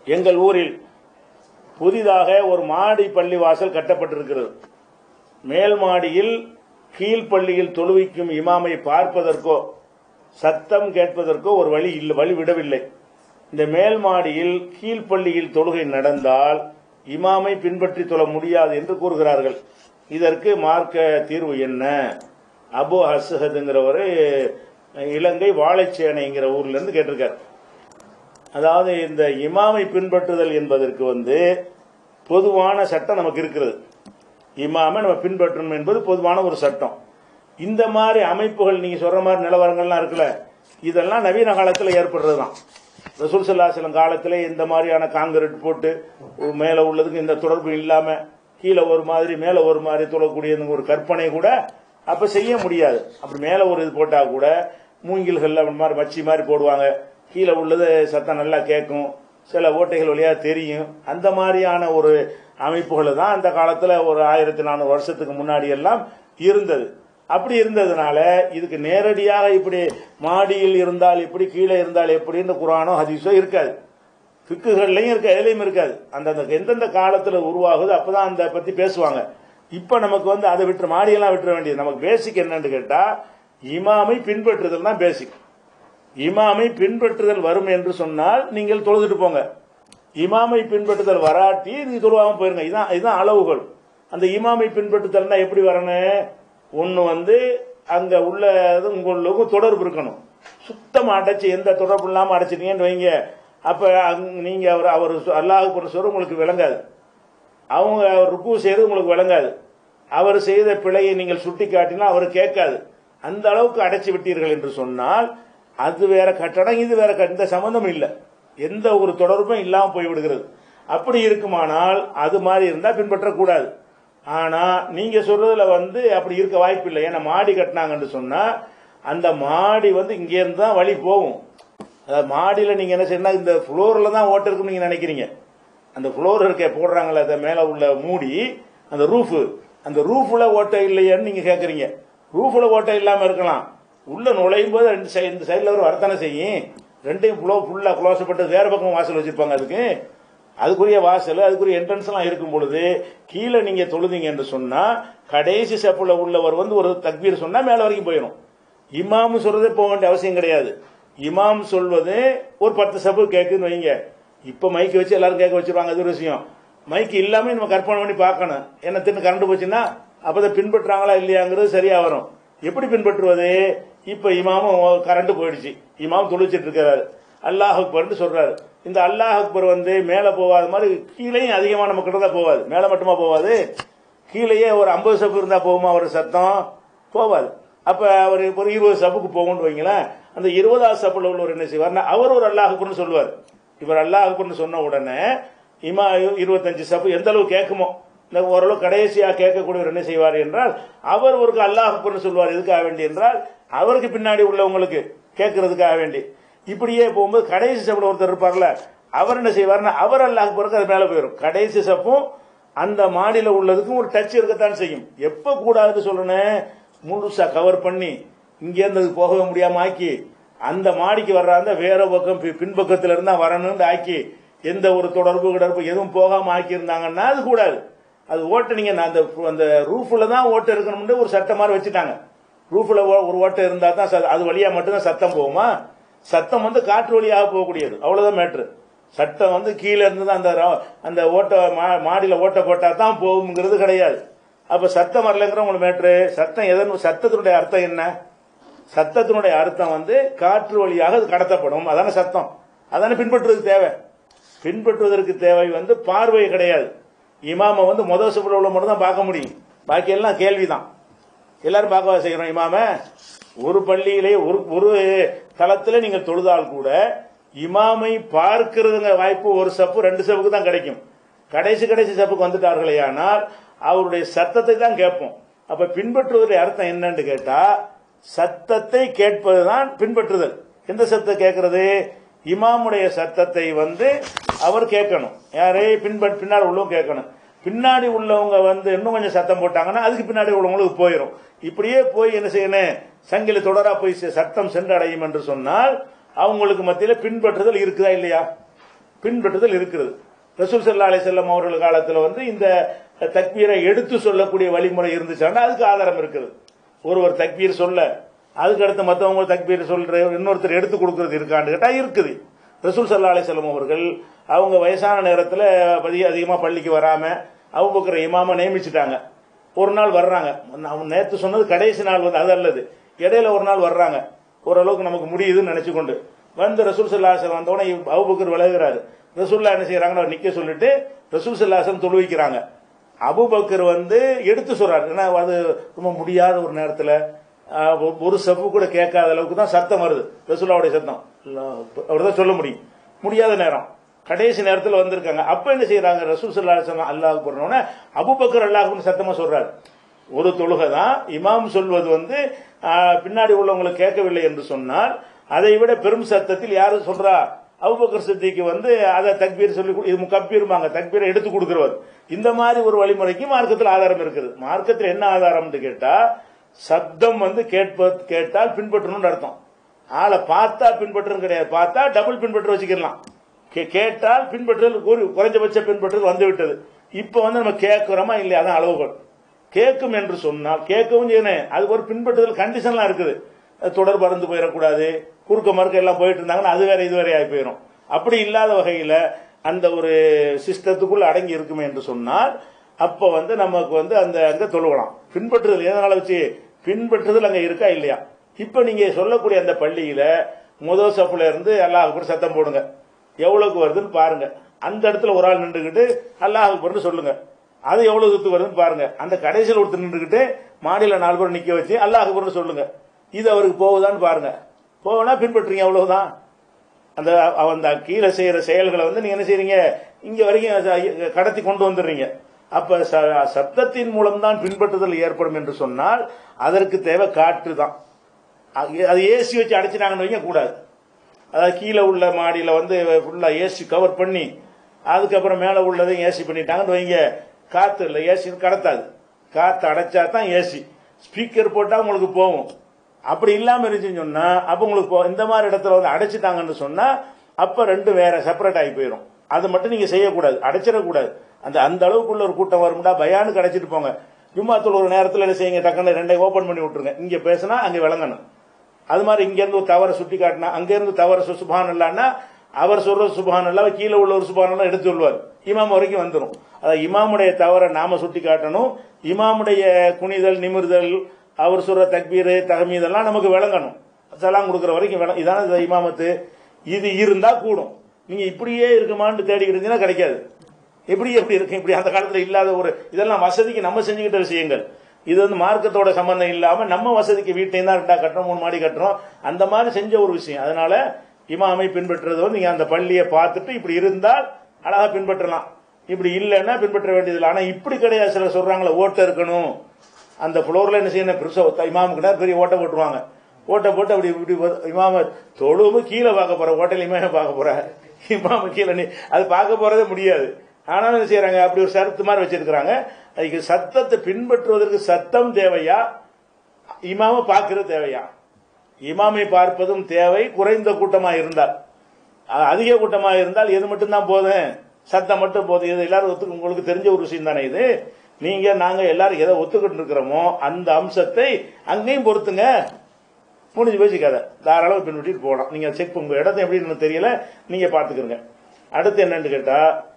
எங்கள் ஊரில் புதிதாக ஒரு மாடி பள்ளிவாசல் கட்டப்பட்டிருக்கிறது மேல் மாடியில் கீழ்ப்பள்ளியில் தொழுவிக்கும் இமாமை பார்ப்பதற்கோ சத்தம் கேட்பதற்கோ ஒரு வழி இல்லை வழி விடவில்லை இந்த மேல் மாடியில் கீழ்ப்பள்ளியில் தொழுகை நடந்தால் இமாமை பின்பற்றி தொழ முடியாது என்று கூறுகிறார்கள் இதற்கு மார்க்க தீர்வு என்ன அபு ஹஸ்ஹதுங்கிறவர் இலங்கை வாழைச்சேனைங்கிற ஊர்ல இருந்து கேட்டிருக்கார் அதாவது இந்த இமாமை பின்பற்றுதல் என்பதற்கு வந்து பொதுவான சட்டம் நமக்கு இருக்கிறது இமாமை நம்ம பின்பற்றணும் என்பது பொதுவான ஒரு சட்டம் இந்த மாதிரி அமைப்புகள் நீங்க சொல்ற மாதிரி நிலவரங்கள்லாம் இருக்குல்ல இதெல்லாம் நவீன காலத்தில் ஏற்படுறதுதான் ரசூல் சல்லாஹலம் காலத்தில் இந்த மாதிரியான காங்கிரீட் போட்டு மேலே உள்ளதுக்கு இந்த தொடர்பு இல்லாம கீழே ஒரு மாதிரி மேலே ஒரு மாதிரி தொழக்கூடிய ஒரு கற்பனை கூட அப்ப செய்ய முடியாது அப்படி மேலே ஒரு இது போட்டா கூட மூங்கில்கள் அப்படி மாதிரி மச்சி மாதிரி போடுவாங்க கீழே உள்ளது சத்தம் நல்லா கேட்கும் சில ஓட்டைகள் வழியா தெரியும் அந்த மாதிரியான ஒரு அமைப்புகள் தான் அந்த காலத்துல ஒரு ஆயிரத்தி நானூறு வருஷத்துக்கு முன்னாடி எல்லாம் இருந்தது அப்படி இருந்ததுனால இதுக்கு நேரடியாக இப்படி மாடியில் இருந்தால் இப்படி கீழே இருந்தால் எப்படின்னு குரானோ ஹதீஸோ இருக்காது பிக்குகள்லையும் இருக்க எதுலையும் இருக்காது அந்தந்த எந்தெந்த காலத்துல உருவாகுது அப்பதான் அந்த பத்தி பேசுவாங்க இப்ப நமக்கு வந்து அதை விட்டு மாடியெல்லாம் விட்டுற வேண்டியது நமக்கு பேசிக் என்னன்னு கேட்டா இமாமை பின்பற்றுதல் தான் பேசிக் இமாமை பின்பற்றுதல் வரும் என்று சொன்னால் நீங்கள் தொழுதுட்டு போங்க இமாமை பின்பற்றுதல் வராட்டி நீங்க தொழுவாம போயிருங்க இதுதான் இதுதான் அளவுகள் அந்த இமாமை பின்பற்றுதல்னா எப்படி வரணும் ஒன்னு வந்து அங்க உள்ள உங்களுக்கும் தொடர்பு இருக்கணும் சுத்தமா அடைச்சு எந்த தொடர்பு இல்லாம அடைச்சிட்டீங்கன்னு வைங்க அப்ப அங்க- நீங்க அவர் அவர் அல்லாஹ் போற சொல்ற உங்களுக்கு விளங்காது அவங்க ருக்கு செய்யறது உங்களுக்கு விளங்காது அவர் செய்த பிழையை நீங்கள் சுட்டி காட்டினா அவர் கேட்காது அந்த அளவுக்கு அடைச்சு விட்டீர்கள் என்று சொன்னால் அது வேற கட்டடம் இது வேற கட்ட- இந்த சம்பந்தம் இல்லை எந்த ஒரு தொடர்பும் இல்லாம போய்விடுகிறது அப்படி இருக்குமானால் அது மாதிரி இருந்தா பின்பற்றக்கூடாது ஆனா நீங்க சொல்றதுல வந்து அப்படி இருக்க வாய்ப்பு இல்லை ஏன்னா மாடி கட்டினாங்கன்னு சொன்னா அந்த மாடி வந்து இங்க இருந்து தான் வழி போகும் அதாவது மாடியில நீங்க என்ன செய்யணும் இந்த ஃப்ளோர்ல தான் ஓட்ட இருக்குன்னு நீங்க நினைக்கிறீங்க அந்த ஃப்ளோர் இருக்க போடுறாங்களே அந்த மேல உள்ள மூடி அந்த ரூஃப் அந்த ரூஃப்ல ஓட்டை இல்லையான்னு நீங்க கேக்குறீங்க ரூஃப்ல ஓட்டை இல்லாம இருக்கலாம் உள்ள நுழையும் போது ரெண்டு சைடு இந்த சைடுல ஒரு வரத்தானே செய்யும் ரெண்டையும் ஃப்ளோ ஃபுல்லா க்ளோஸ் பண்ணிட்டு வேற பக்கம் வாசல் வச்சிருப்பாங்க அதுக்கு அதுக்குரிய வாசல் அதுக்குரிய என்ட்ரன்ஸ் எல்லாம் இருக்கும் பொழுது கீழே நீங்க தொழுதீங்க என்று சொன்னா கடைசி செப்புல உள்ளவர் வந்து ஒரு தக்பீர் சொன்னா மேல வரைக்கும் போயிடும் இமாம் சொல்றதே போக வேண்டிய அவசியம் கிடையாது இமாம் சொல்வது ஒரு பத்து சப்பு கேக்குன்னு வைங்க இப்ப மைக் வச்சு எல்லாரும் கேட்க வச்சிருவாங்க அது ஒரு விஷயம் மைக் இல்லாம நம்ம கற்பனை பண்ணி பார்க்கணும் என்ன தின்னு கரண்ட் போச்சுன்னா அப்பதான் பின்பற்றாங்களா இல்லையாங்கிறது சரியா வரும் எப்படி பின்பற்றுவது இப்ப இமாமும் கரண்ட் போயிடுச்சு இமாம் தொழிச்சிட்டு இருக்கிறாரு அல்லாஹ் அக்பர்னு சொல்றாரு இந்த அல்லாஹ் அக்பர் வந்து மேல போகாத மாதிரி கீழேயும் அதிகமா நம்ம கிட்ட தான் போவாது மேல மட்டுமா போவாது கீழேயே ஒரு ஐம்பது சப்பு இருந்தா போகுமா ஒரு சத்தம் போவாது அப்ப அவர் ஒரு இருபது சப்புக்கு போகும்னு வைங்களேன் அந்த இருபதாவது சப்புல உள்ளவர் என்ன செய்வார்னா அவர் ஒரு அல்லாஹ் அக்பர்னு சொல்லுவார் இவர் அல்லாஹ் அக்பர்னு சொன்ன உடனே இமா இருபத்தஞ்சு சப்பு எந்த அளவு கேட்குமோ இந்த ஓரளவு கடைசியா கேட்கக்கூடியவர் என்ன செய்வார் என்றால் அவர் ஒருக்கு அல்லாஹ் அக்பர்னு சொல்வார் எதுக்காக வேண்டி என்றால் அவருக்கு பின்னாடி உள்ளவங்களுக்கு கேட்கறதுக்காக வேண்டி இப்படியே போகும்போது கடைசி சப்புல ஒருத்தர் இருப்பார்ல அவர் என்ன செய்வார்னா அவர் அல்லாஹ் அக்பருக்கு அது மேல போயிடும் கடைசி சப்பும் அந்த மாடியில உள்ளதுக்கும் ஒரு டச் இருக்கத்தான் செய்யும் எப்ப கூடாதுன்னு சொல்லணும் முழுசா கவர் பண்ணி இங்க இருந்து அது போகவே முடியாம ஆக்கி அந்த மாடிக்கு வர்றாங்க வேற பக்கம் பி- பின்பக்கத்துல இருந்தா வரணும்னு ஆக்கி எந்த ஒரு தொடர்பு கிடர்பு எதுவும் போகாம ஆக்கி இருந்தாங்கன்னா அது கூடாது அது ஓட்ட நீங்க நான் அந்த அந்த ரூஃப்ல தான் ஓட்ட இருக்கணும்னு ஒரு சட்டம் மாதிரி வச்சுட்டாங்க ரூஃப்ல ஒரு ஓட்டை இருந்தா தான் ச- அது வழியா மட்டும்தான் சத்தம் போகுமா சத்தம் வந்து காற்று வழியாக போகக்கூடியது அவ்வளவுதான் மேட்ரு சட்டம் வந்து கீழே இருந்து தான் அந்த ர- அந்த ஓட்ட மா- மாடியில ஓட்ட போட்டா தான் போகுங்கிறது கிடையாது அப்ப சத்தம் வரலங்கிற உங்களுக்கு மேட்ரு சத்தம் எதன் சத்தத்தினுடைய அர்த்தம் என்ன சத்தத்தினுடைய அர்த்தம் வந்து காற்று வழியாக அது கடத்தப்படும் அதான சத்தம் அதான பின்பற்றுவதற்கு தேவை பின்பற்றுவதற்கு தேவை வந்து பார்வை கிடையாது இமாம வந்து முதல் சுப்புல உள்ள மட்டும் தான் பார்க்க முடியும் பாக்கி எல்லாம் கேள்விதான் எல்லாரும் பார்க்க செய்யறோம் இமாம ஒரு பள்ளியிலே ஒரு ஒரு தளத்துல நீங்கள் தொழுதால் கூட இமாமை பார்க்கிறதுங்க வாய்ப்பு ஒரு சப்பு ரெண்டு சப்புக்கு தான் கிடைக்கும் கடைசி கடைசி சப்புக்கு வந்துட்டார்களே ஆனால் அவருடைய சத்தத்தை தான் கேட்போம் அப்ப பின்பற்றுவதற்குரிய அர்த்தம் என்னன்னு கேட்டா சத்தத்தை கேட்பதுதான் பின்பற்றுதல் எந்த சத்தத்தை கேட்கறது இமாமுடைய சத்தத்தை வந்து அவர் கேட்கணும் யாரே பின்பற் பின்னாடி உள்ளவங்க கேட்கணும் பின்னாடி உள்ளவங்க வந்து இன்னும் கொஞ்சம் சத்தம் போட்டாங்கன்னா அதுக்கு பின்னாடி உள்ளவங்களுக்கு போயிடும் இப்படியே போய் என்ன செய்யணும் சங்கிலி தொடரா போய் ச- சத்தம் சென்றடையும் என்று சொன்னால் அவங்களுக்கு மத்தியில பின்பற்றுதல் இருக்குதா இல்லையா பின்பற்றுதல் இருக்கிறது ரசூல் சல்லா அலி செல்லம் அவர்கள் காலத்தில் வந்து இந்த தக்பீரை எடுத்து சொல்லக்கூடிய வழிமுறை இருந்துச்சான்னா அதுக்கு ஆதாரம் இருக்குது ஒருவர் தக்பீர் சொல்ல அதுக்கு அடுத்து மற்றவங்க தக்பீர் சொல்ற இன்னொருத்தர் எடுத்து கொடுக்கறது இருக்கான்னு கேட்டா இருக்குது ரசூல் சல்லா அலி செல்லம் அவர்கள் அவங்க வயசான நேரத்தில் அதிக அதிகமாக பள்ளிக்கு வராம அவங்க இமாம நியமிச்சுட்டாங்க ஒரு நாள் வர்றாங்க அவன் நேற்று சொன்னது கடைசி நாள் வந்து அது அல்லது இடையில ஒரு நாள் வர்றாங்க ஓரளவுக்கு நமக்கு முடியுதுன்னு நினைச்சு கொண்டு வந்து ரசூல் சல்லாசன் வந்தோடனே அபுபக்கர் விலகுறாரு ரசூல்லா என்ன செய்யறாங்கன்னு அவர் நிக்க சொல்லிட்டு ரசூல் சல்லாசன் தொழுவிக்கிறாங்க அபுபக்கர் வந்து எடுத்து சொல்றாரு ஏன்னா அது ரொம்ப முடியாத ஒரு நேரத்தில் ஒரு செப்பு கூட கேட்காத அளவுக்கு தான் சத்தம் வருது ரசூல்லாவுடைய சத்தம் அவர் சொல்ல முடியும் முடியாத நேரம் கடைசி நேரத்தில் வந்திருக்காங்க அப்ப என்ன செய்யறாங்க ரசூல் சல்லா அல்லாஹ் போறோன்னே அபுபக்கர் அல்லாஹ்னு சத்தமா சொல்றாரு ஒரு தொழுகை தான் இமாம் சொல்வது வந்து பின்னாடி உள்ளவங்களுக்கு கேட்கவில்லை என்று சொன்னால் அதை விட பெரும் சத்தத்தில் யாரு சொல்றா அபுபக்கர் சித்திக்கு வந்து அதை தக்பீர் சொல்லி இது முக்கப்பீருமாங்க தக்பீரை எடுத்து கொடுக்கிறவர் இந்த மாதிரி ஒரு வழிமுறைக்கு மார்க்கத்தில் ஆதாரம் இருக்குது மார்க்கத்தில் என்ன ஆதாரம்னு கேட்டா சப்தம் வந்து கேட்ப கேட்டால் பின்பற்றணும்னு அர்த்தம் ஆளை பார்த்தா பின்பற்றணும் கிடையாது பார்த்தா டபுள் பின்பற்ற வச்சுக்கலாம் கேட்டால் பின்பற்றுதல் குறைஞ்சபட்ச பின்பற்றுதல் வந்து விட்டது இப்ப வந்து நம்ம கேட்கிறோமா இல்லையா அதான் அளவுகள் கேட்கும் என்று சொன்னால் கேட்கவும் செய்யணும் அது ஒரு பின்பற்றுதல் கண்டிஷன்லாம் இருக்குது தொடர் பறந்து போயிடக்கூடாது குறுக்க மறுக்க எல்லாம் போயிட்டு இருந்தாங்கன்னா அது வேற இது வேற ஆகி போயிடும் அப்படி இல்லாத வகையில அந்த ஒரு சிஸ்டத்துக்குள்ள அடங்கி இருக்குமே என்று சொன்னால் அப்ப வந்து நமக்கு வந்து அந்த அங்க தொழுகலாம் பின்பற்றுதல் எதனால வச்சு பின்பற்றுதல் அங்க இருக்கா இல்லையா இப்ப நீங்க சொல்லக்கூடிய அந்த பள்ளியில முதல் சப்புல இருந்து அல்லாஹ் சத்தம் போடுங்க எவ்வளவுக்கு வருதுன்னு பாருங்க அந்த இடத்துல ஒரு ஆள் நின்றுகிட்டு அல்லாஹ் பொருள் சொல்லுங்க அது எவ்வளவு தூத்து வருதுன்னு பாருங்க அந்த கடைசியில் ஒருத்தர் நின்றுகிட்டு மாடியில நாலு பேர் நிக்க வச்சு அல்லாஹ் பொருள் சொல்லுங்க இது அவருக்கு போகுதான்னு பாருங்க போகனா பின்பற்றுறீங்க அவ்வளவுதான் அந்த அந்த கீழே செய்யற செயல்களை வந்து நீங்க என்ன செய்றீங்க இங்க வரைக்கும் கடத்தி கொண்டு வந்துடுறீங்க அப்ப சப்தத்தின் மூலம் தான் பின்பற்றுதல் ஏற்படும் என்று சொன்னால் அதற்கு தேவை காற்று தான் அது ஏசி வச்சு அடைச்சிட்டாங்கன்னு வைங்க கூடாது அதாவது கீழே உள்ள மாடியில் வந்து ஃபுல்லாக ஏசி கவர் பண்ணி அதுக்கப்புறம் மேலே உள்ளதையும் ஏசி பண்ணிட்டாங்கன்னு வைங்க காற்று இல்லை ஏசி கடத்தாது காற்று அடைச்சா தான் ஏசி ஸ்பீக்கர் போட்டால் உங்களுக்கு போகும் அப்படி இல்லாமல் இருந்துச்சுன்னு சொன்னால் அப்போ உங்களுக்கு இந்த மாதிரி இடத்துல வந்து அடைச்சிட்டாங்கன்னு சொன்னால் அப்போ ரெண்டு வேற செப்பரேட் ஆகி போயிடும் அது மட்டும் நீங்கள் செய்யக்கூடாது அடைச்சிடக்கூடாது அந்த அந்த அளவுக்குள்ள ஒரு கூட்டம் வரும்டா பயானுக்கு அடைச்சிட்டு போங்க ஜும்மாத்தில் ஒரு நேரத்தில் என்ன செய்யுங்க டக்குன்னு ரெண்டை ஓப்பன் பண்ணி விட்டுருங்க இங்கே பேசினா அங்கே விளங்கணும் அது மாதிரி இங்கேருந்து ஒரு தவறை சுட்டி காட்டினா அங்கேருந்து தவற சுபான் இல்லான்னா அவர் சொல்ற சுபான் இல்ல கீழே உள்ள ஒரு சுபான் எடுத்து சொல்வார் இமாம் வரைக்கும் வந்துடும் அதாவது இமாமுடைய தவறை நாம சுட்டி காட்டணும் இமாமுடைய குனிதல் நிமிர்தல் அவர் சொல்ற தக்பீர் தகமீதெல்லாம் நமக்கு விளங்கணும் சலாம் கொடுக்குற வரைக்கும் இதான இமாமத்து இது இருந்தா கூடும் நீங்க இப்படியே இருக்குமான்னு தேடிக்கிட்டு இருந்தீங்கன்னா கிடைக்காது எப்படி எப்படி இருக்கு இப்படி அந்த காலத்துல இல்லாத ஒரு இதெல்லாம் வசதிக்கு நம்ம செஞ்சுக்கிட்ட விஷயங்கள் இது வந்து மார்க்கத்தோட சம்பந்தம் இல்லாம நம்ம வசதிக்கு வீட்டையும் தான் ரெண்டா கட்டுறோம் மூணு மாடி கட்டுறோம் அந்த மாதிரி செஞ்ச ஒரு விஷயம் அதனால இமாமை பின்பற்றுறது வந்து நீங்க அந்த பள்ளியை பார்த்துட்டு இப்படி இருந்தால் அழகா பின்பற்றலாம் இப்படி இல்லைன்னா பின்பற்ற வேண்டியதில்லை ஆனா இப்படி கிடையாது சிலர் சொல்றாங்களே ஓட்டை இருக்கணும் அந்த ஃப்ளோர்ல என்ன செய்யணும் பெருசா இமாமு கிட்ட பெரிய ஓட்டை போட்டுருவாங்க ஓட்டை போட்டு அப்படி இப்படி இமாம தொழுவும் கீழே பார்க்க போற ஓட்டையில இமாம பார்க்க போற இமாம கீழே நீ அது பார்க்க போறதே முடியாது ஆனாலும் என்ன செய்யறாங்க அப்படி ஒரு சரத்து மாதிரி வச்சிருக்கிறாங்க அதுக்கு சத்தத்தை பின்பற்றுவதற்கு சத்தம் தேவையா இமாம பார்க்கிறது தேவையா இமாமை பார்ப்பதும் தேவை குறைந்த கூட்டமா இருந்தால் அதிக கூட்டமா இருந்தால் எது மட்டும்தான் போதும் சத்தம் மட்டும் போதும் இது எல்லாரும் ஒத்து உங்களுக்கு தெரிஞ்ச ஒரு விஷயம் தானே இது நீங்க நாங்க எல்லாரும் எதை ஒத்துக்கிட்டு இருக்கிறோமோ அந்த அம்சத்தை அங்கேயும் பொறுத்துங்க முடிஞ்சு போச்சு கதை தாராளம் பின்பற்றிட்டு போகலாம் நீங்க செக் உங்க இடத்த எப்படின்னு தெரியல நீங்க பாத்துக்கிறங்க அடுத்து என்னன்னு கேட்டா